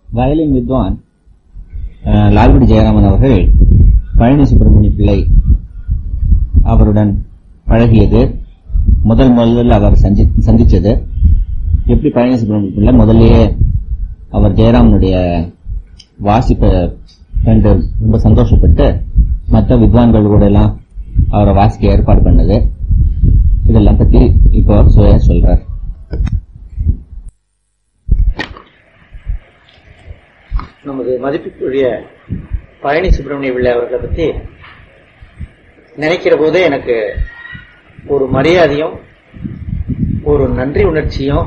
Violin வித்வான் அஹ், லால்குடி ஜெயராமன் அவர்கள் பழனி சுப்பிரமணிய பிள்ளை அவருடன் பழகியது முதல் முதலில் அவர் சந்தி- சந்திச்சது எப்படி பழனி சுப்பிரமணிய பிள்ளை முதல்லயே அவர் ஜெயராமனுடைய வாசிப்பை கண்டு ரொம்ப சந்தோஷப்பட்டு மற்ற வித்வான்கள் கூட எல்லாம் அவரை வாசிக்க ஏற்பாடு பண்ணது இதெல்லாம் பத்தி இப்போ அவர் சுய சொல்றார் நமது மதிப்புக்குரிய பழனி சுப்பிரமணிய பிள்ளை அவர்களை பத்தி நினைக்கிற போதே எனக்கு ஒரு மரியாதையும் ஒரு நன்றி உணர்ச்சியும்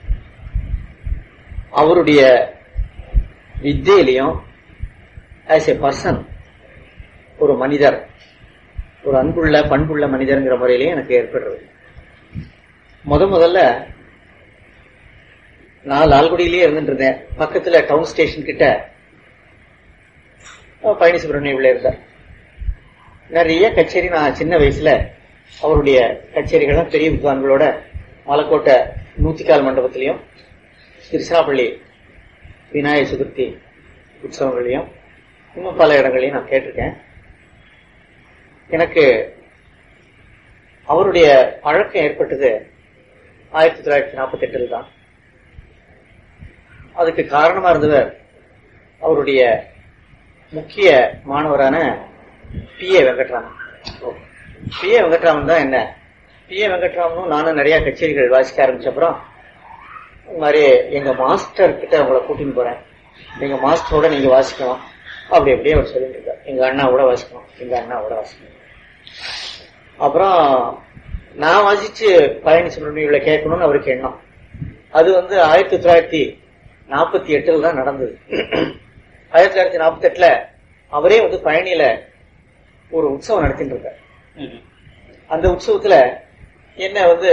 அவருடைய வித்தியிலையும் ஆஸ் எ பர்சன் ஒரு மனிதர் ஒரு அன்புள்ள பண்புள்ள மனிதர்ங்கிற முறையிலையும் எனக்கு ஏற்படுறது முத முதல்ல நான் லால்குடியிலேயே இருந்துட்டு இருந்தேன் பக்கத்துல டவுன் ஸ்டேஷன் கிட்ட அஹ், பழனி சுப்பிரமணிய பிள்ளை இருந்தார் நிறைய கச்சேரி நான் சின்ன வயசுல அவருடைய கச்சேரிகள்லாம் பெரிய வித்வான்களோட மலைக்கோட்டை நூத்திக்கால் மண்டபத்திலையும் திருச்சிராப்பள்ளி விநாயகர் சதுர்த்தி உற்சவங்களையும் இன்னும் பல இடங்களையும் நான் கேட்டிருக்கேன் எனக்கு அவருடைய பழக்கம் ஏற்பட்டது ஆயிரத்தி தொள்ளாயிரத்தி நாற்பத்தி எட்டில் தான் அதுக்கு காரணமா இருந்தவர் அவருடைய முக்கிய மாணவரான P A Venkatraman P A Venkatraman தான் என்ன பி ஏ வெங்கட்ராமனும் நானும் நிறைய கச்சேரிகள் வாசிக்க ஆரம்பிச்ச அப்புறம் இந்த மாதிரி எங்க மாஸ்டர் கிட்ட உங்களை கூட்டின்னு போறேன் எங்க மாஸ்டரோட நீங்க வாசிக்கணும் அப்படி அப்படியே அவர் சொல்லிட்டு இருக்கார் எங்க அண்ணாவோட வாசிக்கணும் எங்க அண்ணாவோட வாசிக்கணும் அப்புறம் நான் வாசிச்சு பழனி சுப்பிரமணியில கேட்கணும்னு அவருக்கு எண்ணம் அது வந்து ஆயிரத்தி தொள்ளாயிரத்தி நாற்பத்தி எட்டுல தான் நடந்தது ஆயிரத்தி தொள்ளாயிரத்தி நாற்பத்தி எட்டுல அவரே வந்து பழனியில ஒரு உற்சவம் நடத்திட்டு இருக்கார் அந்த உற்சவத்துல என்ன வந்து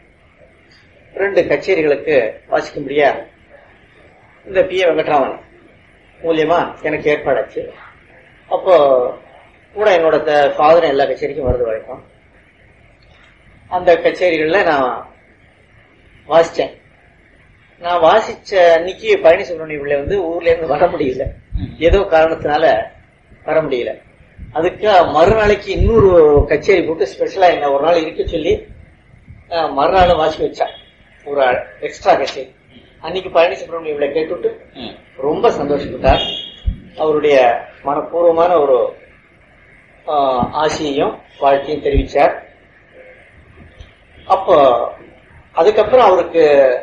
ரெண்டு கச்சேரிகளுக்கு வாசிக்கும்படியா இந்த பி ஏ வெங்கட்ராமன் மூலியமா எனக்கு ஏற்பாடாச்சு அப்போ கூட என்னோட ஃபாதர் எல்லா கச்சேரிக்கும் வருது வரைக்கும் அந்த கச்சேரிகள்ல நான் வாசிச்சேன் நான் வாசிச்ச அன்னைக்கு பழனி சுப்பிரமணிய பிள்ளை வந்து ஊர்ல இருந்து வர முடியல ஏதோ காரணத்தினால வர முடியல அதுக்கு மறுநாளைக்கு இன்னொரு கச்சேரி போட்டு ஸ்பெஷலா என்ன ஒரு நாள் இருக்க சொல்லி அஹ், மறுநாள் வாசிக்க வச்சா ஒரு எக்ஸ்ட்ரா கச்சேரி அன்னைக்கு பழனி சுப்பிரமணிய பிள்ளை கேட்டுவிட்டு ரொம்ப சந்தோஷப்பட்டார் அவருடைய மனப்பூர்வமான ஒரு ஆஹ், ஆசையையும் வாழ்க்கையும் தெரிவிச்சார் அப்போ அதுக்கப்புறம் அவருக்கு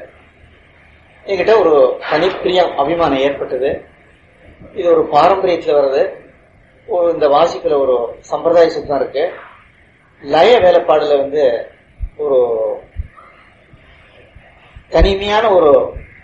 என்கிட்ட ஒரு தனிப்பிரியம் அபிமானம் ஏற்பட்டது இது ஒரு பாரம்பரியத்துல வர்றது ஒரு இந்த வாசிப்புல ஒரு சம்பிரதாய சுத்தம் இருக்கு லய வேலைப்பாடுல வந்து ஒரு தனிமையான ஒரு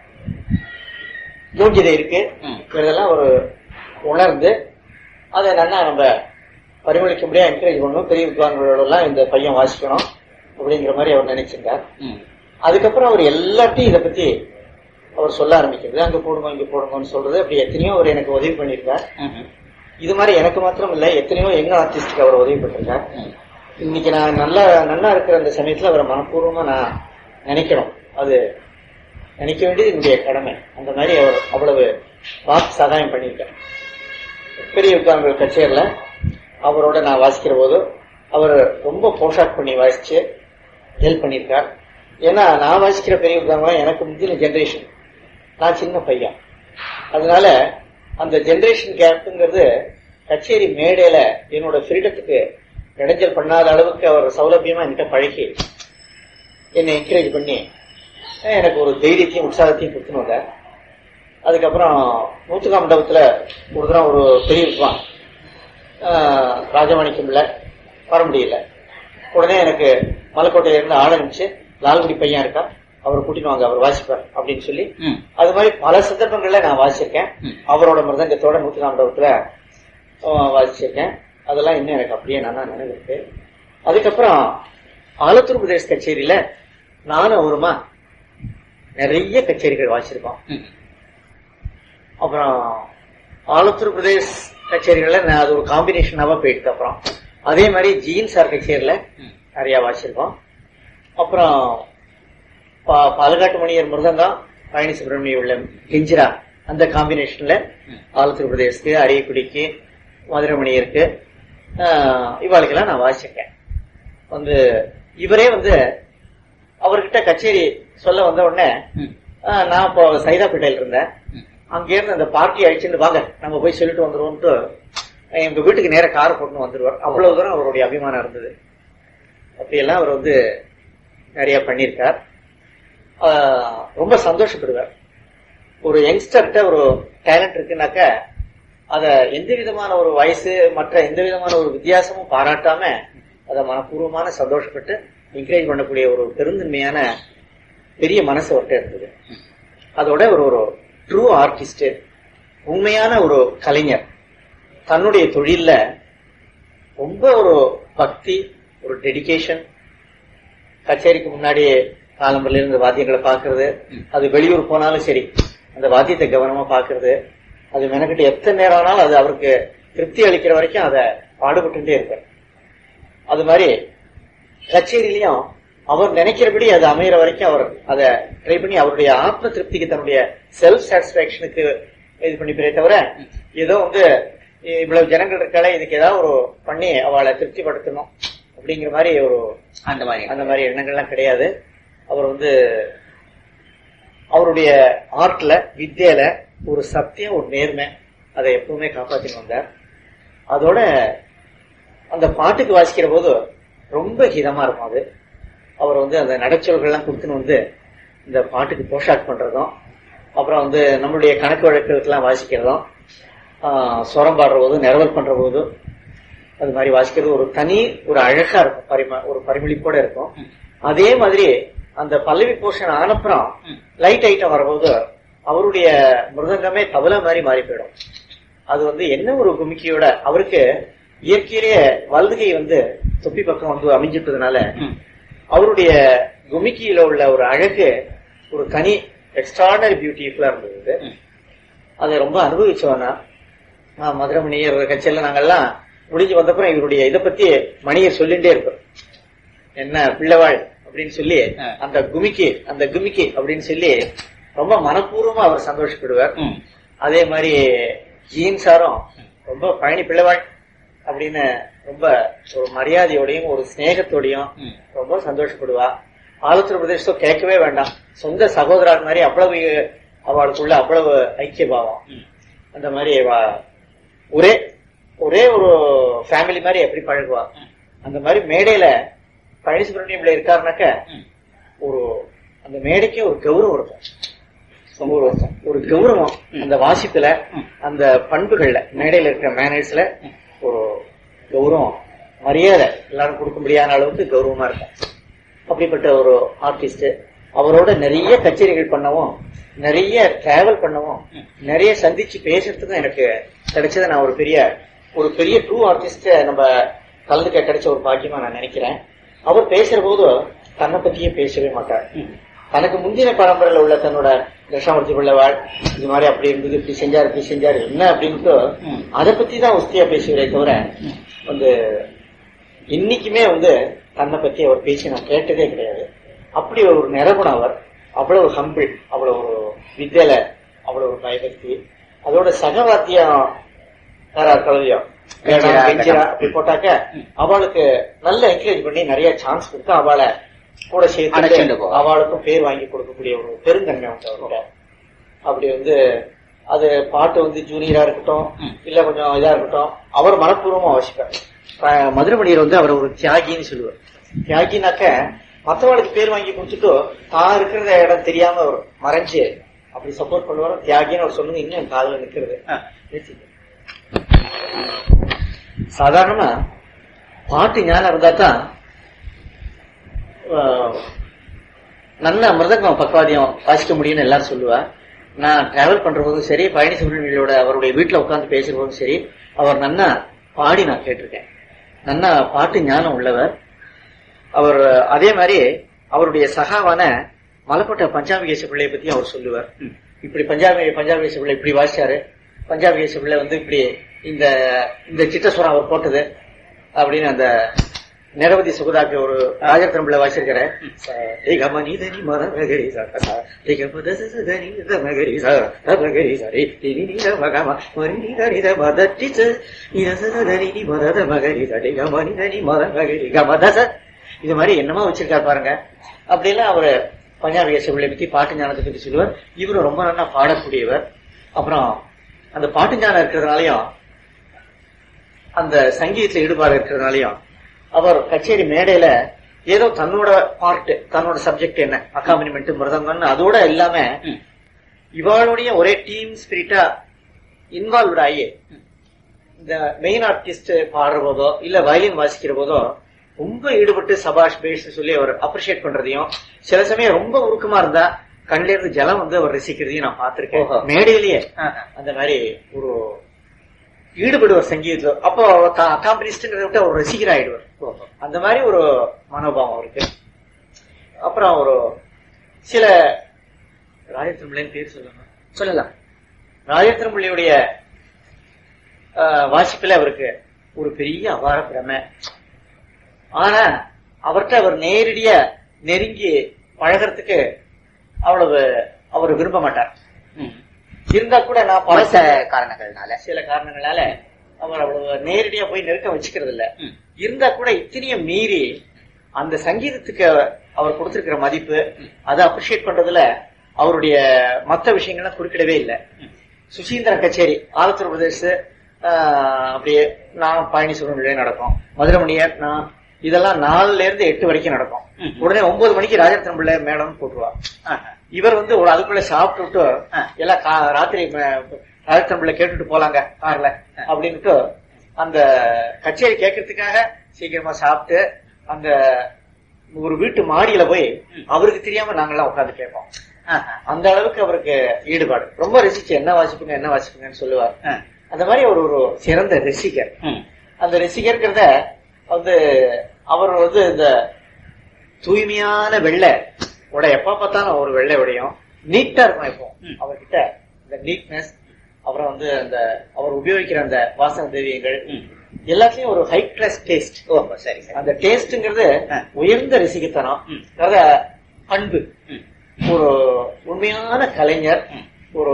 யோகியதை இருக்கு இதெல்லாம் ஒரு உணர்ந்து அதை நல்லா நம்ம பரிமளிக்க முடியாது என்கரேஜ் பண்ணணும் பெரிய வித்வான்களோட எல்லாம் இந்த பையன் வாசிக்கணும் அப்படிங்கிற மாதிரி அவர் நினைச்சிருந்தார் அதுக்கப்புறம் அவர் எல்லாத்தையும் இதை பத்தி அவர் சொல்ல ஆரம்பிக்கிறது அங்க போடுங்க இங்க போடுங்கன்னு சொல்றது அப்படி எத்தனையோ அவர் எனக்கு உதவி பண்ணியிருக்கார் இது மாதிரி எனக்கு மாத்திரம் இல்ல எத்தனையோ எங்க ஆர்டிஸ்டுக்கு அவர் உதவி பண்ணிருக்கார் இன்னைக்கு நான் நல்லா நல்லா இருக்கிற அந்த சமயத்துல அவரை மனப்பூர்வமா நான் நினைக்கணும் அது நினைக்க வேண்டியது என்னுடைய கடமை அந்த மாதிரி அவர் அவ்வளவு வாக்கு சகாயம் பண்ணியிருக்கார் பெரிய வித்வான்கள் கச்சேரியில அவரோட நான் வாசிக்கிற போது அவர் ரொம்ப போஷாக் பண்ணி வாசிச்சு ஹெல்ப் பண்ணியிருக்கார் ஏன்னா நான் வாசிக்கிற பெரிய வித்வான்கள் எனக்கு முந்தின ஜெனரேஷன் நான் சின்ன பையன் அதனால அந்த ஜெனரேஷன் கேப்புங்கிறது கச்சேரி மேடையில என்னோட ஃப்ரீடத்துக்கு இடைஞ்சல் பண்ணாத அளவுக்கு அவர் சௌலபியமா என்கிட்ட பழகி என்னை என்கரேஜ் பண்ணி அஹ் எனக்கு ஒரு தைரியத்தையும் உற்சாகத்தையும் கொடுத்துன்னு வந்தார் அதுக்கப்புறம் நூத்துக்கா மண்டபத்துல ஒரு தடவை ஒரு பெரிய வித்வான் ஆஹ் ராஜமாணிக்கம்ல வர முடியல உடனே எனக்கு மலைக்கோட்டையில இருந்து ஆள் அனுப்பிச்சு லால்குடி பையன் இருக்கா அவர் கூட்டிட்டு வாங்க அவர் வாசிப்பார் அப்படின்னு சொல்லி அது மாதிரி பல சந்தர்ப்பங்கள்ல நான் வாசிச்சிருக்கேன் அவரோட மிருதங்கத்தோட நூத்துக்கா மண்டபத்துல ஆஹ் வாசிச்சிருக்கேன் அதெல்லாம் இன்னும் எனக்கு அப்படியே நல்லா நினைவு இருக்கு அதுக்கப்புறம் ஆலத்தூர் பிரதேஷ் கச்சேரியில நானும் அவருமா நிறைய கச்சேரிகள் வாசிச்சிருக்கோம் அப்புறம் ஆலத்தூர் பிரதேஷ் கச்சேரிகள்ல நான் அது ஒரு காம்பினேஷனாவா போயிட்டு அப்புறம் அதே மாதிரி ஜீன் சார் கச்சேரியில நிறைய வாசிச்சிருக்கோம் அப்புறம் பா- பாலக்காட்டு மணியர் மிருதங்கம் பழனி சுப்பிரமணிய உள்ள கெஞ்சிரா அந்த காம்பினேஷன்ல ஆலத்தூர் பிரதேசத்துக்கு அரியக்குடிக்கு மதுரமணியருக்கு இவாளுக்கெல்லாம் நான் வாசிச்சிருக்கேன் வந்து இவரே வந்து அவர்கிட்ட கச்சேரி சொல்ல வந்த உடனே ம். ஆஹ், நான் இப்போ சைதாப்பேட்டையில இருந்தேன் ம். அங்க இருந்து அந்த பார்ட்டி அழிச்சுட்டு வாங்க நம்ம போய் சொல்லிட்டு வந்துருவோம்ட்டு எங்க வீட்டுக்கு நேர கார் போட்டு வந்துருவார் அவ்வளவு தூரம் அவருடைய அபிமானம் இருந்தது அப்படியெல்லாம் அவர் வந்து நிறைய பண்ணியிருக்கார் ஆஹ், ரொம்ப சந்தோஷப்படுவார் ஒரு யங்ஸ்டர்கிட்ட ஒரு டேலண்ட் இருக்குனாக்க அத எந்த விதமான ஒரு வயசு மற்ற எந்த விதமான ஒரு வித்தியாசமும் பாராட்டாம அதை மனப்பூர்வமான சந்தோஷப்பட்டு என்கரேஜ் பண்ணக்கூடிய ஒரு பெருந்தன்மையான பெரிய மனசு அவர்கிட்ட இருந்தது அதோட ஒரு ஒரு ட்ரூ ஆர்டிஸ்ட் உண்மையான ஒரு கலைஞர் தன்னுடைய தொழில்ல ரொம்ப ஒரு பக்தி ஒரு டெடிகேஷன் கச்சேரிக்கு முன்னாடியே காலம்பரில இருந்து வாத்தியங்களை பாக்குறது அது வெளியூர் போனாலும் சரி அந்த வாத்தியத்தை கவனமா பாக்குறது அது மெனக்கிட்டு எத்தனை நேரம் ஆனாலும் அது அவருக்கு திருப்தி அளிக்கிற வரைக்கும் அதை பாடுபட்டுட்டே இருப்பார் அது மாதிரி கச்சேரியிலையும் அவர் நினைக்கிறபடி அது அமையிற வரைக்கும் அவர் அதை ட்ரை பண்ணி அவருடைய ஆத்ம திருப்திக்கு தன்னுடைய செல்ஃப் சாட்டிஸ்பாக்சனுக்கு இது பண்ணிப்பே தவிர ஏதோ வந்து இவ்வளவு ஜனங்கள் இருக்காளே இதுக்கு ஏதாவது ஒரு பண்ணி அவளை திருப்திப்படுத்தணும் அப்படிங்கிற மாதிரி ஒரு அந்த மாதிரி அந்த மாதிரி எண்ணங்கள்லாம் கிடையாது அவர் வந்து அவருடைய ஆர்ட்ல வித்தியில ஒரு சத்தியம் ஒரு நேர்மை அதை எப்பவுமே காப்பாத்தின்னு வந்தார் அதோட அந்த பாட்டுக்கு வாசிக்கிற போது ரொம்ப ஹிதமா இருக்கும் அது அவர் வந்து அந்த நடைச்சொல்கள்லாம் கொடுத்துன்னு வந்து இந்த பாட்டுக்கு போஷாக் பண்றதும் அப்புறம் வந்து நம்மளுடைய கணக்கு வழக்குகளுக்கெல்லாம் வாசிக்கிறதும் ஆஹ், சுரம் பாடுற போது நிரவல் பண்ற போது அது மாதிரி வாசிக்கிறது ஒரு தனி ஒரு அழகா இருக்கும் பரிம ஒரு பரிமளிப்போட இருக்கும் அதே மாதிரி அந்த பல்லவி போர்ஷன் ஆனப்புறம் ம். லைட் ஐட்டம் வரும்போது அவருடைய மிருதங்கமே தபலா மாதிரி மாறி போயிடும் அது வந்து என்ன ஒரு குமிக்கியோட அவருக்கு இயற்கையிலேயே வலதுகை வந்து தொப்பி பக்கம் வந்து அமைஞ்சிட்டதுனால ம். அவருடைய குமிக்கியில உள்ள ஒரு அழகு ஒரு தனி எக்ஸ்ட்ராடனரி பியூட்டிஃபுல்லா இருந்தது ம். அதை ரொம்ப அனுபவிச்சோன்னா மதுரை மணியர் கட்சியில நாங்கெல்லாம் முடிஞ்சு வந்தப்புறம் இவருடைய இதை பத்தி மணியர் சொல்லிட்டே இருப்போம் என்ன பிள்ளைவாள் அப்படின்னு சொல்லி ஆ. அந்த குமிக்கி அந்த குமிக்கி அப்படின்னு சொல்லி ரொம்ப மனப்பூர்வமா அவர் சந்தோஷப்படுவார் ம். அதே மாதிரி ஜீன் சாரும் ரொம்ப பழனி பிள்ளைவாள் அப்படின்னு ரொம்ப ஒரு மரியாதையோடையும் ஒரு சிநேகத்தோடையும் ம். ரொம்ப சந்தோஷப்படுவா ஆலோசனை பிரதேசம் கேட்கவே வேண்டாம் சொந்த சகோதரர் மாதிரி அவ்வளவு அவளுக்குள்ள அவ்வளவு ஐக்கிய பாவம் ம். அந்த மாதிரி அவ- ஒரே ஒரே ஒரு ஃபேமிலி மாதிரி எப்படி பழகுவா அந்த மாதிரி மேடையில பழனி சுப்பிரமணியம்ல இருக்காருனாக்க ம். ஒரு அந்த மேடைக்கே ஒரு கௌரவம் இருக்கும் ஒரு ஒரு கௌரவம் அந்த வாசிப்புல ம். அந்த பண்புகள்ல மேடையில இருக்கிற மேனேஜ்ல ஒரு கௌரவம் மரியாதை எல்லாரும் கொடுக்க முடியாத அளவுக்கு கௌரவமா இருக்கும் அப்படிப்பட்ட ஒரு ஆர்டிஸ்ட் அவரோட நிறைய கச்சேரிகள் பண்ணவும் நிறைய டிராவல் பண்ணவும் நிறைய சந்திச்சு பேசுறதுக்கும் எனக்கு கிடைச்சதை நான் ஒரு பெரிய ஒரு பெரிய ட்ரூ ஆர்டிஸ்ட நம்ம கலந்துக்க கிடைச்ச ஒரு பாக்கியமா நான் நினைக்கிறேன் அவர் பேசுற போது தன்னை பத்தியே பேசவே மாட்டார் ம். தனக்கு முந்தின பரம்பரையில உள்ள தன்னோட தட்சாமூர்த்தி பிள்ளைவாள் இது மாதிரி அப்படி இருந்தது இப்படி செஞ்சாரு இப்படி செஞ்சாரு என்ன அப்படின்ட்டு ம். அதை பத்தி தான் உஸ்தியா பேசுகிறே தவிர வந்து இன்னைக்குமே வந்து தன்னை பத்தி அவர் பேசி நான் கேட்டதே கிடையாது அப்படி ஒரு நிரபுணம் அவர் அவ்வளவு ஹம்பிள் அவ்வளவு ஒரு வித்தியில அவ்வளவு ஒரு பயபக்தி அதோட சகவாத்தியம் யாரார் கலவியம் கெஞ்சிரா, கெஞ்சிரா அப்படி போட்டாக்க அவளுக்கு நல்ல என்கரேஜ் பண்ணி நிறைய சான்ஸ் கொடுத்து அவளை கூட அழைச்சிட்டு சேர்த்து போவா. அவளுக்கும் பேர் வாங்கி கொடுக்கக்கூடிய ஒரு பெருந்தன்மை உண்டு அவர்கிட்ட அப்படி வந்து அது பாட்டு வந்து ஜூனியரா இருக்கட்டும் ம். இல்ல கொஞ்சம் இதா இருக்கட்டும் அவர் மனப்பூர்வமா வாசிப்பார் ப- மதுரமணியர் வந்து அவர் ஒரு தியாகின்னு சொல்லுவார் தியாகினாக்க மத்தவங்களுக்கு பேர் வாங்கி கொடுத்துட்டு தான் இருக்கிற இடம் தெரியாம அவர் மறைஞ்சு அப்படி சப்போர்ட் பண்ணுவார் தியாகின்னு அவர் சொன்னது இன்னும் என் காதுல நிக்கிறது ஆ. நிறுத்திக்க. சாதாரணமா பாட்டு ஞானம் இருந்தா தான் ஆஹ், நல்ல மிருதங்கம் பக்கவாதியம் வாசிக்க முடியும்னு எல்லாரும் சொல்லுவா நான் டிராவல் பண்ற போதும் சரி பழனி சுப்பிரமணியோட அவருடைய வீட்டுல உட்கார்ந்து பேசுற போதும் சரி அவர் நன்னா பாடி நான் கேட்டிருக்கேன் நன்னா பாட்டு ஞானம் உள்ளவர் அவர் அதே மாதிரி அவருடைய சகாவான மலப்பட்ட பஞ்சாபிகேச பிள்ளையை பத்தி அவர் சொல்லுவார் ம். இப்படி பஞ்சாபி பஞ்சாபிகேச பிள்ளை இப்படி வாசிச்சாரு பஞ்சாபிகேச பிள்ளை வந்து இப்படி இந்த இந்த சிட்டஸ்வரம் அவர் போட்டது அப்படின்னு அந்த நிரவதி சுகதாக்கு ஒரு ராஜர் திரும்பில வாசிருக்கிற மனிதனி மத மகரி மகரி மகரி சரி மகமா மனித மதட்டி மதனி மதத மகரி சரி மனிதனி மத மகரி கமதச இது மாதிரி என்னமா வச்சிருக்காரு பாருங்க அப்படியெல்லாம் அவரு பஞ்சாபிய சிவளை பத்தி பாட்டு ஞானத்தை பத்தி சொல்லுவார் இவரும் ரொம்ப நல்லா பாடக்கூடியவர் அப்புறம் அந்த பாட்டு ஞானம் இருக்கிறதுனாலயும் அந்த சங்கீதத்துல ஈடுபாடு இருக்கிறதுனாலயும் அவர் கச்சேரி மேடையில ஏதோ தன்னோட பார்ட் தன்னோட சப்ஜெக்ட் என்ன அக்காம்பனிமெண்ட் மிருதங்கம்னு அதோட இல்லாம இவாளுடைய ஒரே டீம் ஸ்பிரிட்டா இன்வால்வ்ட் ஆகி இந்த மெயின் ஆர்டிஸ்ட் பாடுற போதோ இல்ல வயலின் வாசிக்கிற போதோ ரொம்ப ஈடுபட்டு சபாஷ் பேஸ் சொல்லி அவர் அப்ரிஷியேட் பண்றதையும் சில சமயம் ரொம்ப உருக்கமா இருந்தா கண்ணில இருந்து ஜலம் வந்து அவர் ரசிக்கிறதையும் நான் பார்த்திருக்கேன் ஓஹோ. மேடையிலேயே அந்த மாதிரி ஒரு ஈடுபடுவார் சங்கீதத்துல அப்போ அக்காம்பனிஸ்ட்ங்கிறத விட்டு அவர் ரசிகர் ஆயிடுவார் அந்த மாதிரி ஒரு மனோபாவம் அவருக்கு அப்புறம் ஒரு சில ராஜத்திரம்பிள்ளைன்னு பேர் சொல்லணும் சொல்லலாம் ராஜத்திரம்பிள்ளையுடைய வாசிப்புல அவருக்கு ஒரு பெரிய அபார பிரமை ஆனா அவர்கிட்ட அவர் நேரடியா நெருங்கி பழகிறதுக்கு அவ்வளவு அவர் விரும்ப மாட்டார் இருந்தா கூட நான் பல பல காரணங்கள்னால சில காரணங்களால அவர் அவ்வளவு நேரடியா போய் நெருக்கம் வச்சுக்கிறது இல்ல ம். இருந்தா கூட இத்தனையும் மீறி அந்த சங்கீதத்துக்கு அவர் கொடுத்திருக்கிற மதிப்பு அதை அப்ரிஷியேட் பண்றதுல அவருடைய மத்த விஷயங்கள்லாம் குறுக்கிடவே இல்லை சுசீந்திரன் கச்சேரி ஆலத்தூர் பிரதேச ஆஹ், அப்படியே நான் பழனிசுவரன் விழா நடக்கும் மதுரமணியர் நான் இதெல்லாம் நாலுல இருந்து எட்டு வரைக்கும் நடக்கும் ம். உடனே ஒன்பது மணிக்கு ராஜரத்னம் பிள்ளை மேடம் போட்டுருவா இவர் வந்து ஒரு அதுக்குள்ள சாப்பிட்டு விட்டு ஆ. எல்லாம் கா- ராத்திரி ராஜரத்னம் பிள்ளை கேட்டுட்டு போலாங்க கார்ல அப்படின்ட்டு அந்த கச்சேரி கேட்கறதுக்காக சீக்கிரமா சாப்பிட்டு அந்த ஒரு வீட்டு மாடியில போய் அவருக்கு தெரியாம நாங்கெல்லாம் உட்கார்ந்து கேட்போம் அந்த அளவுக்கு அவருக்கு ஈடுபாடு ரொம்ப ரசிச்சு என்ன வாசிப்புங்க என்ன வாசிப்புங்கன்னு சொல்லுவார் அந்த மாதிரி அவர் ஒரு சிறந்த ரசிகர் அந்த ரசிகர்கிறத வந்து அவர் வந்து இந்த தூய்மையான வெள்ளை உடை எப்ப பார்த்தாலும் ஒரு வெள்ளை உடையும் நீட்டா இருக்கும் இப்போ ம். அவர்கிட்ட இந்த நீட்னஸ் அப்புறம் வந்து அந்த அவர் உபயோகிக்கிற அந்த வாசன திரவியங்கள் எல்லாத்துலயும் ஒரு ஹை கிளாஸ் டேஸ்ட் ஓ சரி சரி அந்த டேஸ்ட்ங்கிறது ஆ. உயர்ந்த ரசிகத்தனம் ம். அதாவது பண்பு ம். ஒரு உண்மையான கலைஞர் ம். ஒரு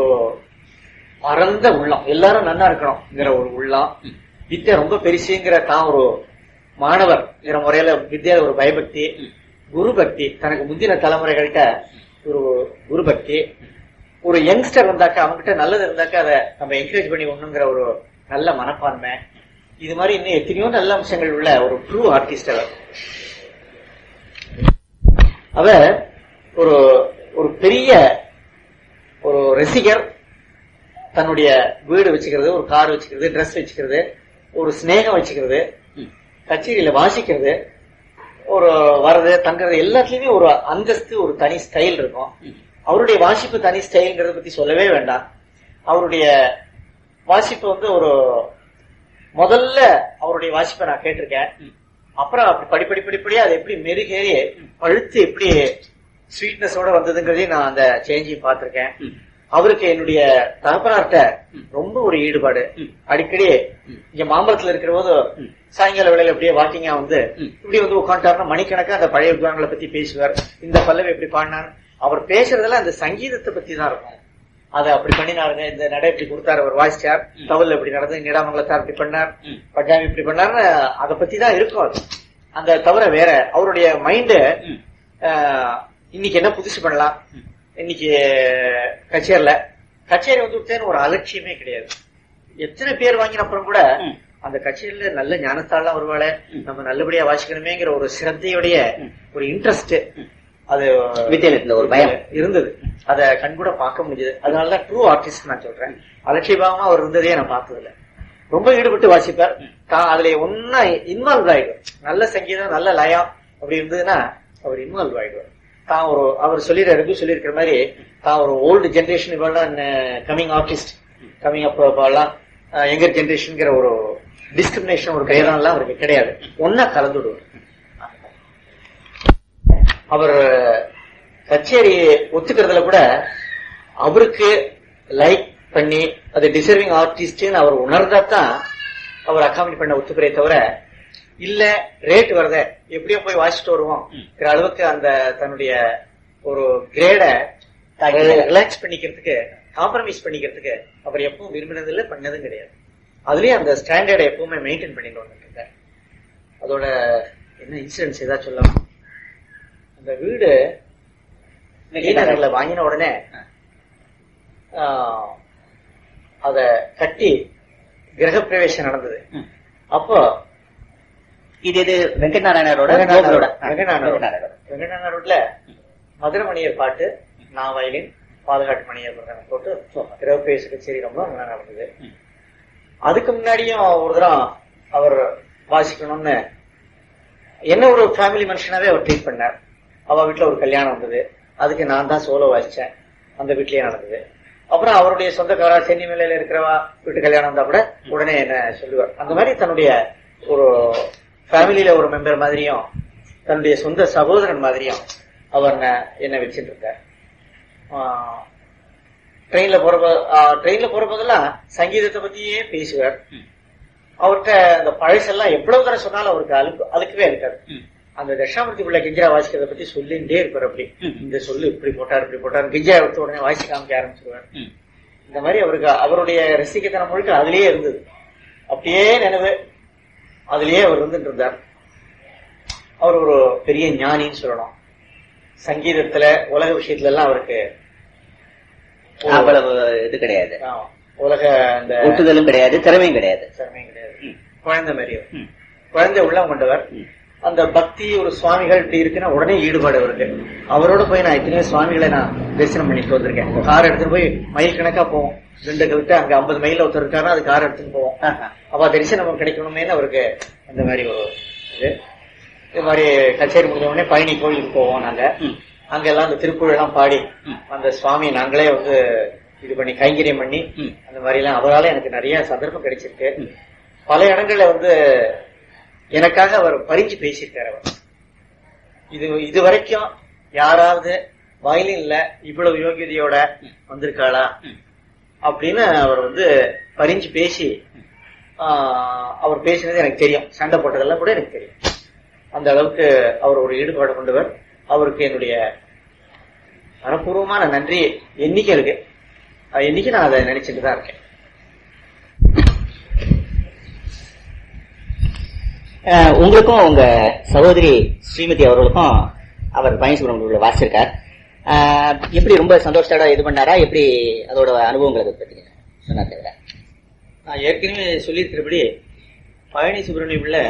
பரந்த உள்ளம் எல்லாரும் நன்னா இருக்கணும்ங்கிற ஒரு உள்ளம் ம். வித்யா ரொம்ப பெருசுங்கிற தான் ஒரு மாணவர்ங்கிற முறையில வித்யால ஒரு பயபக்தி ம். குரு பக்தி தனக்கு முந்தின தலைமுறைகள்கிட்ட ஒரு குரு பக்தி ஒரு யங்ஸ்டர் வந்தாக்கா அவங்ககிட்ட நல்லது இருந்தாக்கா அதை நம்ம என்கரேஜ் பண்ணி ஒண்ணுங்கிற ஒரு நல்ல மனப்பான்மை இது மாதிரி இன்னும் எத்தனையோ நல்ல அம்சங்கள் உள்ள ஒரு ட்ரூ ஆர்டிஸ்ட் அவர் அவர் ஒரு ஒரு பெரிய ஒரு ரசிகர் தன்னுடைய வீடு வச்சுக்கிறது ஒரு கார் வச்சுக்கிறது ட்ரெஸ் வச்சுக்கிறது ஒரு ஸ்நேகம் வச்சுக்கிறது ம். கச்சேரியில வாசிக்கிறது ஒரு வர்றது தங்குறது எல்லாத்துலயுமே ஒரு அந்தஸ்து ஒரு தனி ஸ்டைல் இருக்கும் ம். அவருடைய வாசிப்பு தனி ஸ்டைல்ங்கிறத பத்தி சொல்லவே வேண்டாம் அவருடைய வாசிப்பு வந்து ஒரு முதல்ல அவருடைய வாசிப்பை நான் கேட்டிருக்கேன் ம். அப்புறம் அப்படி படிப்படி படிப்படியா அது எப்படி மெருகேறி பழுத்து எப்படி ஸ்வீட்னஸோட வந்ததுங்கிறதையும் நான் அந்த சேஞ்சையும் பார்த்திருக்கேன் ம். அவருக்கு என்னுடைய தகப்பனார்ட்ட ம். ரொம்ப ஒரு ஈடுபாடு ம். அடிக்கடி ம். இங்க மாம்பழத்துல இருக்கிற போது ம். சாயங்கால வேளையில அப்படியே வாக்கிங்கா வந்து ம். இப்படி வந்து உட்காந்துட்டாருன்னா மணிக்கணக்கா அந்த பழைய வித்வான்களை பத்தி பேசுவார் இந்த பல்லவி எப்படி பாடினார் அவர் பேசுறதெல்லாம் அந்த சங்கீதத்தை பத்தி தான் இருக்கும் அதை அப்படி பண்ணினாருங்க இந்த நடை இப்படி கொடுத்தாரு அவர் வாசிச்சார் ம். தவல் இப்படி நடந்து நிடாமங்கலத்தார் இப்படி பண்ணார் ம். பட்டாமி இப்படி பண்ணாருன்னு அதை பத்தி தான் இருக்கும் அது அந்த தவிர வேற அவருடைய மைண்டு ம். இன்னைக்கு என்ன புதுசு பண்ணலாம் ம். இன்னைக்கு கச்சேரில கச்சேரி வந்து விட்டேன்னு ஒரு அலட்சியமே கிடையாது எத்தனை பேர் வாங்கின அப்புறம் கூட ம். அந்த கச்சேரியில நல்ல ஞானத்தாலாம் வருவாளே ம். நம்ம நல்லபடியா வாசிக்கணுமேங்கிற ஒரு சிரத்தையுடைய ம். ஒரு இன்ட்ரெஸ்ட் ம். அது வித்தியால இருந்த ஒரு பயம் இருந்தது அத கண்கூட பார்க்க முடிஞ்சது அதனாலதான் ட்ரூ ஆர்டிஸ்ட் நான் சொல்றேன் அலட்சியபாவமா அவர் இருந்ததே நான் பார்த்ததில்ல ரொம்ப ஈடுபட்டு வாசிப்பார் தான் அதுல ஒன்னா இன்வால்வ் ஆயிடும் நல்ல சங்கீதம் நல்ல லயம் அப்படி இருந்ததுன்னா அவர் இன்வால்வ் ஆயிடுவார் தான் ஒரு அவர் சொல்லிடுற ரகு சொல்லியிருக்கிற மாதிரி தான் ஒரு ஓல்டு ஜென்ரேஷன் இவெல்லாம் கமிங் ஆர்டிஸ்ட் கமிங் அப் எல்லாம் எங்கர் ஜென்ரேஷன்ங்கிற ஒரு டிஸ்கிரிமினேஷன் ஒரு கைதான் எல்லாம் அவருக்கு கிடையாது ஒன்னா கலந்துடுவார் அவர் கச்சேரி ஒத்துக்கிறதுல கூட அவருக்கு லைக் பண்ணி அது டிசர்விங் ஆர்டிஸ்ட்னு அவர் உணர்ந்தா தான் அவர் அக்காமடி பண்ண ஒத்துக்கிறே தவிர இல்ல ரேட் வருத எப்படியோ போய் வாசிச்சுட்டு வருவோம் அளவுக்கு அந்த தன்னுடைய ஒரு கிரேட ரிலாக்ஸ் பண்ணிக்கிறதுக்கு காம்ப்ரமைஸ் பண்ணிக்கிறதுக்கு அவர் எப்பவும் விரும்பினது இல்ல பண்ணதும் கிடையாது அதுலயே அந்த ஸ்டாண்டர்டை எப்பவுமே மெயின்டைன் பண்ணிட்டு வந்துட்டு அதோட என்ன இன்சூரன்ஸ் ஏதாவது சொல்லலாம் அந்த வீடு நகர்ல வாங்கின உடனே ஆஹ், அத கட்டி கிரகப்பிரவேசம் நடந்தது ம். அப்போ இது இது வெங்கட்நாராயணரோட வெங்கடான கோகுலோட. வெங்கடான ரோடு. வெங்கட்நாராயணரோட. வெங்கடான ரோட்ல மதுரமணியர் பாட்டு நான் வயலின் பாதுகாட்டு மணியர் பிரதான போட்டு கிரகப்பிரவேச கச்சேரி ரொம்ப நல்லா நடந்தது ம். அதுக்கு முன்னாடியும் ஒரு தரம் அவர் வாசிக்கணும்னு என்ன ஒரு ஃபேமிலி மனுஷனாவே அவர் ட்ரீட் பண்ணார் அவ வீட்டுல ஒரு கல்யாணம் வந்தது அதுக்கு நான் தான் சோலோ வாசிச்சேன் அந்த வீட்லயே நடந்தது அப்புறம் அவருடைய சொந்தக்காரா சென்னி மேலையில இருக்கிறவா வீட்டு கல்யாணம் வந்தா கூட உடனே என்ன சொல்லுவார் அந்த மாதிரி தன்னுடைய ஒரு ஃபேமிலியில ஒரு மெம்பர் மாதிரியும் தன்னுடைய சொந்த சகோதரன் மாதிரியும் அவர் என்ன- என்ன வச்சுட்டு இருக்கார் ட்ரெயின்ல போறப்ப ட்ரெயின்ல போற போதெல்லாம் சங்கீதத்தை பத்தியே பேசுவார் ம். அவர்கிட்ட அந்த பழசெல்லாம் எவ்வளவு தடவை சொன்னாலும் அவருக்கு அழுக்கு அழுக்கவே இருக்காது ம். அந்த தட்சாமூர்த்தி பிள்ளை கிஞ்சா வாசிக்கிறத பத்தி சொல்லிட்டே இருப்பார் அப்படி ம். இந்த சொல்லு இப்படி போட்டார் இப்படி போட்டார் கிஞ்சா எடுத்த உடனே வாசி காமிக்க ஆரம்பிச்சிருவார் ம். இந்த மாதிரி அவருக்கு அவருடைய ரசிக்கத்தனம் முழுக்க அதுலயே இருந்தது அப்படியே நினைவு அதுலயே அவர் இருந்துட்டு இருந்தார் அவர் ஒரு பெரிய ஞானின்னு சொல்லணும் சங்கீதத்துல உலக விஷயத்துல எல்லாம் அவருக்கு ஒரு- அவ்வளவு இது கிடையாது ஆ, உலக அந்த ஒட்டுதலும் கிடையாது திறமையும் கிடையாது திறமையும் கிடையாது ம். குழந்தை மாதிரி அவர். ம். குழந்தை உள்ளம் கொண்டவர் ம். அந்த பக்தி ஒரு சுவாமிகள் இப்படி இருக்குன்னா உடனே ஈடுபாடு அவருக்கு அவரோட போய் நான் எத்தனையோ சுவாமிகளை நான் தரிசனம் பண்ணிட்டு வந்திருக்கேன் கார் எடுத்துட்டு போய் மைல் கணக்கா போவோம் ரெண்டு விட்டு அங்க ஐம்பது மைல் ஒருத்தர் இருக்காருன்னா அது கார் எடுத்துட்டு போவோம் ஆஹா. அப்ப தரிசனம் கிடைக்கணுமே அவருக்கு அந்த மாதிரி ஒரு இது இது மாதிரி கச்சேரி முடிஞ்ச உடனே பழனி கோயிலுக்கு போவோம் நாங்க ம். அங்க எல்லாம் அந்த திருப்புழ் எல்லாம் பாடி ம். அந்த சுவாமியை நாங்களே வந்து இது பண்ணி கைங்கரியம் பண்ணி ம். அந்த மாதிரி எல்லாம் அவரால எனக்கு நிறைய சந்தர்ப்பம் கிடைச்சிருக்கு ம். பல இடங்கள்ல வந்து எனக்காக அவர் பறிஞ்சு பேசியிருக்காரு அவர் இது இது வரைக்கும் யாராவது வயலின்ல இவ்வளவு யோகியதையோட வந்திருக்காளா ம். அப்படின்னு அவர் வந்து பறிஞ்சு பேசி ஆஹ், அவர் பேசினது எனக்கு தெரியும் சண்டை போட்டதெல்லாம் கூட எனக்கு தெரியும் அந்த அளவுக்கு அவர் ஒரு ஈடுபாடு கொண்டவர் அவருக்கு என்னுடைய மனப்பூர்வமான நன்றி என்னைக்கு இருக்கு அது என்னைக்கு நான் அதை நினைச்சிட்டு தான் இருக்கேன் அஹ், உங்களுக்கும் உங்க சகோதரி ஸ்ரீமதி அவர்களுக்கும் அவர் பழனிசுப்ரமணியம் வாசிச்சிருக்கார் அஹ், எப்படி ரொம்ப சந்தோஷத்தோட இது பண்ணாரா எப்படி அதோட அனுபவங்களை பத்தி சொன்னார் தவிர நான் ஏற்கனவே சொல்லியிருக்கிறபடி பழனி சுப்பிரமணியம் பிள்ளை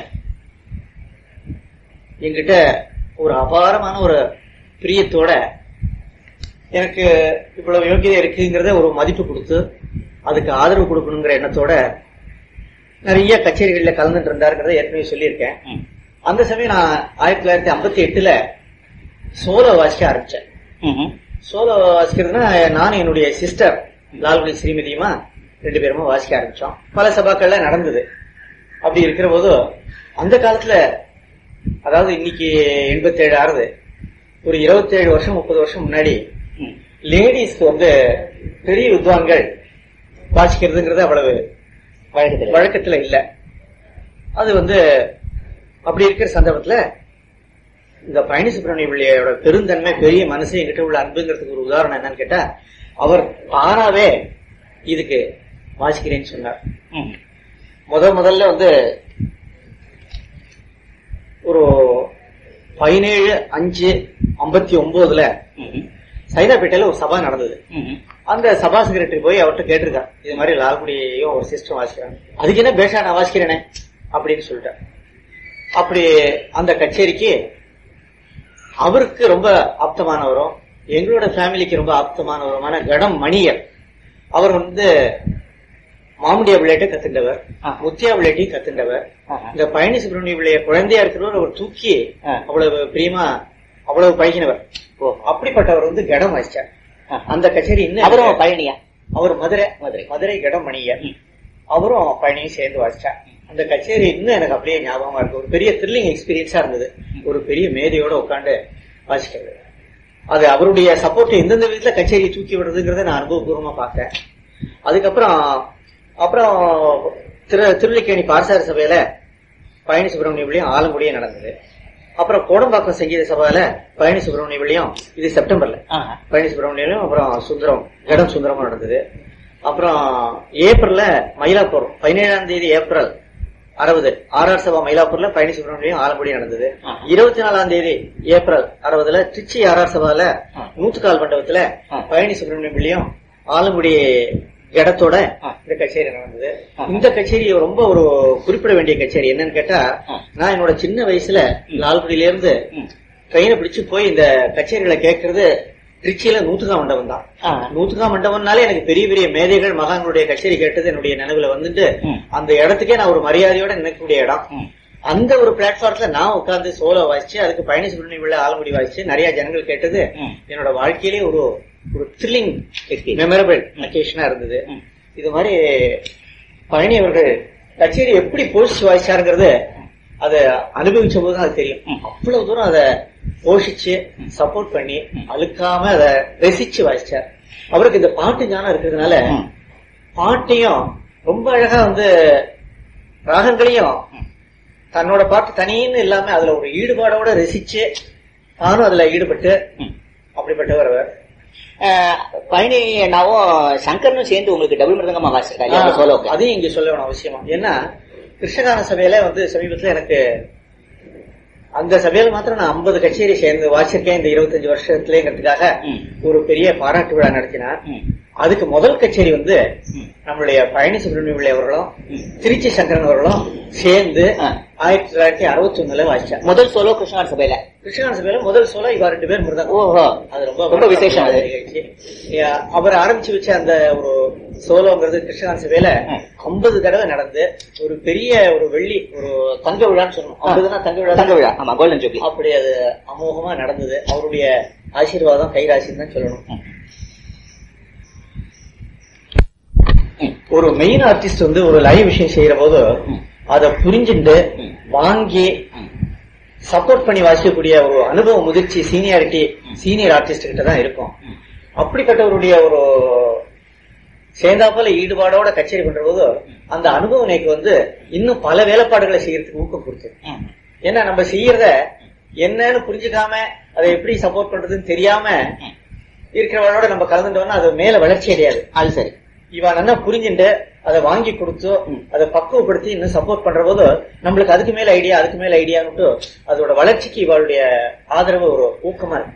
என்கிட்ட ஒரு அபாரமான ஒரு பிரியத்தோட எனக்கு இவ்வளவு யோகியதை இருக்குங்கிறத ஒரு மதிப்பு கொடுத்து அதுக்கு ஆதரவு கொடுக்கணுங்கிற எண்ணத்தோட நிறைய கச்சேரிகள்ல கலந்துட்டு இருந்தாருங்கிறத ஏற்கனவே சொல்லியிருக்கேன் ம். அந்த சமயம் நான் ஆயிரத்தி தொள்ளாயிரத்தி ஐம்பத்தி எட்டுல சோலோ வாசிக்க ஆரம்பிச்சேன் ம்ஹும். சோலோ வாசிக்கிறதுனா நானும் என்னுடைய சிஸ்டர் லால்குடி ஸ்ரீமதியுமா ரெண்டு பேருமா வாசிக்க ஆரம்பிச்சோம் பல சபாக்கள்ல நடந்தது அப்படி இருக்கிற போது அந்த காலத்துல அதாவது இன்னைக்கு எண்பத்தேழு ஆறுது ஒரு இருபத்தேழு வருஷம் முப்பது வருஷம் முன்னாடி ம். லேடிஸ்க்கு வந்து பெரிய வித்வான்கள் வாசிக்கிறதுங்கிறது அவ்வளவு வழக்கத்தில் வழக்கத்துல இல்ல அது வந்து அப்படி இருக்கிற சந்தர்ப்பத்துல இந்த பழனி சுப்பிரமணிய பிள்ளையோட பெருந்தன்மை பெரிய மனசு என்கிட்ட உள்ள அன்புங்கிறதுக்கு ஒரு உதாரணம் என்னன்னு கேட்டா அவர் தானாவே இதுக்கு வாசிக்கிறேன்னு சொன்னார் ம். முத முதல்ல வந்து ஒரு பதினேழு அஞ்சு ஐம்பத்தி ஒன்பதுல ம்ஹும். சைதாப்பேட்டையில ஒரு சபா நடந்தது ம்ஹும். அந்த சபா செக்ரட்டரி போய் அவர்கிட்ட கேட்டிருக்கார் இது மாதிரி லால்குடியையும் ஒரு சிஸ்டம் வாசிக்கிறாங்க அதுக்கு என்ன பேஷா நான் வாசிக்கிறேனே அப்படின்னு சொல்லிட்டார் அப்படி அந்த கச்சேரிக்கு அவருக்கு ரொம்ப ஆப்தமானவரும் எங்களோட ஃபேமிலிக்கு ரொம்ப ஆப்தமானவருமான கடம் மணியர் அவர் வந்து மாமுடியா விளையாட்டை கத்துண்டவர் ஆ. முத்தியா விளையாட்டையும் கத்துண்டவர் ஆஹா. இந்த பழனி சுப்பிரமணிய பிள்ளைய குழந்தையா இருக்கிறவர் அவர் தூக்கி ஆ. அவ்வளவு பிரியமா அவ்வளவு பழகினவர் ஓ. அப்படிப்பட்டவர் வந்து கடம் வாசிச்சார் ஆஹா. அந்த கச்சேரி இன்னும் அவரும் பழனியா அவர் மதுரை மதுரை. மதுரை கடம் மணியர் ம். அவரும் பழனியும் சேர்ந்து வாசிச்சார் அந்த கச்சேரி இன்னும் எனக்கு அப்படியே ஞாபகமா இருக்கு ஒரு பெரிய த்ரில்லிங் எக்ஸ்பீரியன்ஸா இருந்தது ஒரு பெரிய மேதையோட உட்காந்து வாசிக்கிறது அது அவருடைய சப்போர்ட் எந்தெந்த விதத்துல கச்சேரியை தூக்கி விடுறதுங்கிறத நான் அனுபவபூர்வமா பார்த்தேன் அதுக்கப்புறம் அப்புறம் திரு திருவல்லிக்கேணி பாரசார சபையில பழனி சுப்பிரமணிய பிள்ளையும் ஆலங்குடியும் நடந்தது அப்புறம் கோடம்பாக்கம் சங்கீத சபால பழனி சுப்பிரமணிய பிள்ளையும் இது செப்டம்பர்ல ஆஹா. பழனி சுப்பிரமணியம் அப்புறம் சுந்தரம் இடம் சுந்தரமும் நடந்தது அப்புறம் ஏப்ரல்ல மயிலாப்பூர் பதினேழாம் தேதி ஏப்ரல் அறுபது ஆர்ஆர் சபா மயிலாப்பூர்ல பழனி சுப்பிரமணியம் ஆலங்குடி நடந்தது ஆ. இருபத்தி நாலாம் தேதி ஏப்ரல் அறுபதுல திருச்சி ஆர்ஆர் சபால ஆ. நூத்துக்கால் மண்டபத்துல ஆ. பழனி சுப்பிரமணியம் பிள்ளையும் ஆலங்குடி இடத்தோட ஆ. இந்த கச்சேரி நடந்தது ஆ. இந்த கச்சேரி ரொம்ப ஒரு குறிப்பிட வேண்டிய கச்சேரி என்னன்னு கேட்டா ஆ. நான் என்னோட சின்ன வயசுல லால்குடியில இருந்து ம். ட்ரெயினை பிடிச்சு போய் இந்த கச்சேரிகளை கேட்கறது திருச்சியில நூத்துக்கா மண்டபம் தான் ஆ. நூத்துக்கா மண்டபம்னாலே எனக்கு பெரிய பெரிய மேதைகள் மகான்களுடைய கச்சேரி கேட்டது என்னுடைய நினைவுல வந்துட்டு ம். அந்த இடத்துக்கே நான் ஒரு மரியாதையோட நினைக்கக்கூடிய இடம் ம். அந்த ஒரு பிளாட்ஃபார்ம்ல நான் உட்கார்ந்து சோலோ வாசிச்சு அதுக்கு பழனி சுப்பிரமணியம் உள்ள ஆலமுடி வாசிச்சு நிறைய ஜனங்கள் கேட்டது ம். என்னோட வாழ்க்கையிலே ஒரு ஒரு த்ரில்லிங் Experience. மெமரபிள் அக்கேஷனா இருந்தது ம். இது மாதிரி பழனி அவர்கள் கச்சேரி எப்படி போஷிச்சு வாசிச்சாருங்கிறது அதை அனுபவிச்ச போது தான் அது தெரியும் ம். அவ்வளவு தூரம் அதை போஷிச்சு சப்போர்ட் பண்ணி அழுக்காம அதை ரசிச்சு வாசிச்சார் அவருக்கு இந்த பாட்டு ஞானம் இருக்கிறதுனால ம். பாட்டையும் ரொம்ப அழகா வந்து ராகங்களையும் தன்னோட பாட்டு தனின்னு இல்லாம அதுல ஒரு ஈடுபாடோட ரசிச்சு தானும் அதுல ஈடுபட்டு ம். அப்படிப்பட்டவர் அவர் ஆஹ், பழனி அண்ணாவும் சங்கரனும் சேர்ந்து உங்களுக்கு டபுள் மிருதங்கமா வாசிச்சிருக்காரு சோலோ அதையும் இங்க சொல்ல வேணும் அவசியமா ஏன்னா கிருஷ்ணகான சபையில வந்து சமீபத்துல எனக்கு அந்த சபையில மாத்திரம் நான் 50 கச்சேரி சேர்ந்து வாசிச்சிருக்கேன் இந்த 25 வருஷத்துலங்கிறதுக்காக ம். ஒரு பெரிய பாராட்டு விழா நடத்தினார் ம். அதுக்கு முதல் கச்சேரி வந்து ம். நம்மளுடைய பழனி சுப்பிரமணிய பிள்ளை அவர்களும் ம். திருச்சி சங்கரன் அவர்களும் சேர்ந்து ஆ. ஆயிரத்தி தொள்ளாயிரத்தி அறுபத்தி ஒண்ணுல வாசிச்சார் முதல் சோலோ கிருஷ்ணார் சபையில கிருஷ்ணகான சபையில முதல் சொல்ல இவா ரெண்டு பேர் மிருதங்கம் ஓஹோ அது ரொம்ப ரொம்ப விசேஷம் அது. நிகழ்ச்சி. ஏ, அவர் ஆரம்பிச்சு வச்ச அந்த ஒரு சோலோங்கிறது கிருஷ்ணகாந்த சபையில ம். ஐம்பது தடவை நடந்து ஒரு பெரிய ஒரு வெள்ளி ஒரு தங்க விழான்னு சொல்லணும் ஐம்பதுனா தங்க விழா தங்க விழா ஆமா கோல்டன் ஜூப்ளி அப்படி அது அமோகமா நடந்தது அவருடைய ஆசீர்வாதம் கைராசின்னு தான் சொல்லணும் ம். ஒரு மெயின் ஆர்டிஸ்ட் வந்து ஒரு லைவ் விஷயம் செய்யற போது ம். அதை புரிஞ்சுட்டு ம். வாங்கி ம். சப்போர்ட் பண்ணி வாசிக்கக்கூடிய ஒரு அனுபவ முதிர்ச்சி சீனியாரிட்டி சீனியர் ஆர்டிஸ்ட் கிட்ட தான் இருக்கும் ம். அப்படிப்பட்டவருடைய ஒரு சேர்ந்தாப்போல ஈடுபாடோட கச்சேரி பண்ற போது அந்த அனுபவம் எனக்கு வந்து இன்னும் பல வேலைப்பாடுகளை செய்யறதுக்கு ஊக்கம் கொடுத்தது ம். ஏன்னா நம்ம செய்யறத என்னன்னு புரிஞ்சுக்காம அதை எப்படி சப்போர்ட் பண்றதுன்னு தெரியாம ம். இருக்கிறவளோட நம்ம கலந்துட்டோம்னா அது மேல வளர்ச்சி அடையாது அது சரி இவன் நல்லா புரிஞ்சுட்டு அதை வாங்கி கொடுத்து ம். அதை பக்குவப்படுத்தி இன்னும் சப்போர்ட் பண்ற போது நம்மளுக்கு அதுக்கு மேல ஐடியா அதுக்கு மேல ஐடியான்னுட்டு அதோட வளர்ச்சிக்கு இவளுடைய ஆதரவு ஒரு ஊக்கமா இருக்கு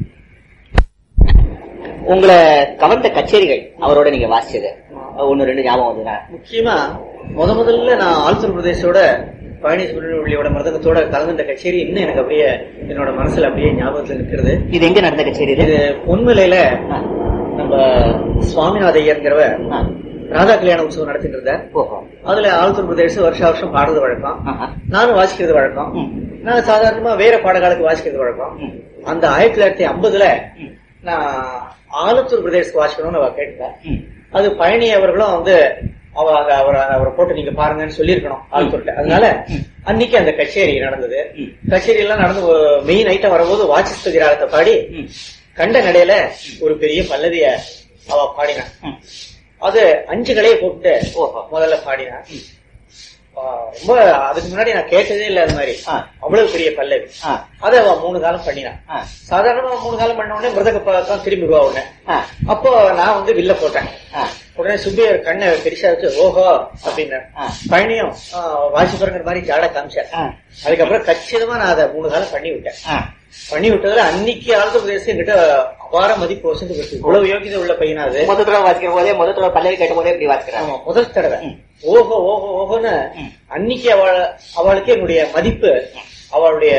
உங்களை கவர்ந்த கச்சேரிகள் அவரோட நீங்க வாசிச்சது ஒன்னு ரெண்டு ஞாபகம் வந்துண்ணா முக்கியமா முத முதல்ல நான் ஆழ்த்தூர் பிரதேசோட பழனி சுப்பிரமணியோட மருதகத்தோட கலந்துட்ட கச்சேரி இன்னும் எனக்கு அப்படியே என்னோட மனசுல அப்படியே ஞாபகத்துல நிக்கிறது இது எங்க நடந்த கச்சேரி இது இது பொன்மலையில ஆ. நம்ம சுவாமிநாத ஐயர்ங்கிறவர் ஆ. ராதா கல்யாண உற்சவம் நடத்திட்டு இருந்தார் ஓஹோ அதுல ஆழ்த்தூர் பிரதேசம் வருஷ வருஷம் பாடுறது வழக்கம் ஆஹா. நானும் வாசிக்கிறது வழக்கம் ம். நான் சாதாரணமா வேற பாடகாலுக்கு வாசிக்கிறது வழக்கம் ம். அந்த ஆயிரத்தி தொள்ளாயிரத்தி ஐம்பதுல ம். நான் ஆலத்தூர் பிரதேசத்துக்கு வாசிக்கணும்னு அவ கேட்டேன் ம். அது பழனி அவர்களும் வந்து அவ அங்க அவர் அவரை போட்டு நீங்க பாருங்கன்னு சொல்லியிருக்கணும் ஆலத்தூர்ல அதனால ம். அன்னைக்கு அந்த கச்சேரி நடந்தது ம். கச்சேரி எல்லாம் நடந்து மெயின் ஐட்டம் வரும்போது வாசிஸ்த கிராகத்தை பாடி ம். கண்ட நடையில ஒரு பெரிய பல்லவிய அவ பாடினான் ம். அது அஞ்சு கலையை போட்டு ஓஹோ. முதல்ல பாடினான் ஆ, ரொம்ப அதுக்கு முன்னாடி நான் கேட்டதே இல்ல அது மாதிரி ஆ. அவ்வளவு பெரிய பல்லவி ஆ. அதை அவ மூணு காலம் பண்ணினான் ஆ. சாதாரணமா மூணு காலம் பண்ண உடனே மிருதக பழக்கம் திரும்பிடுவா உடனே ஆ. அப்போ நான் வந்து வில்ல போட்டேன் ஆ. உடனே சுப்பியர் கண்ணை பெருசா வச்சு ஓஹோ அப்படின்னாரு ஆ. பழனியும் ஆ, வாசிப்பறங்கிற மாதிரி ஜாட காமிச்சார் ஆ. அதுக்கப்புறம் கச்சிதமா நான் அதை மூணு காலம் பண்ணி விட்டேன் ஆ. பண்ணி விட்டதுல அன்னைக்கு ஆழ்ந்த பிரதேசம் என்கிட்ட அபார மதிப்பு வசந்து போச்சு இவ்வளவு யோகியதை உள்ள பையனா அது முதல் தடவை வாசிக்கிற போதே முதல் தடவை பல்லவி கேட்ட போதே இப்படி வாசிக்கிறாங்க ஆமா, முதல் தடவை ம். ஓஹோ ஓஹோ ஓஹோன்னு ம். அன்னைக்கு அவள் அவளுக்கு என்னுடைய மதிப்பு அவளுடைய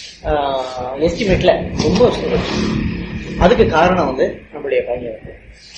எஸ்டிமேட்ல ரொம்ப வசந்து போச்சு அதுக்கு காரணம் வந்து நம்மளுடைய பையன்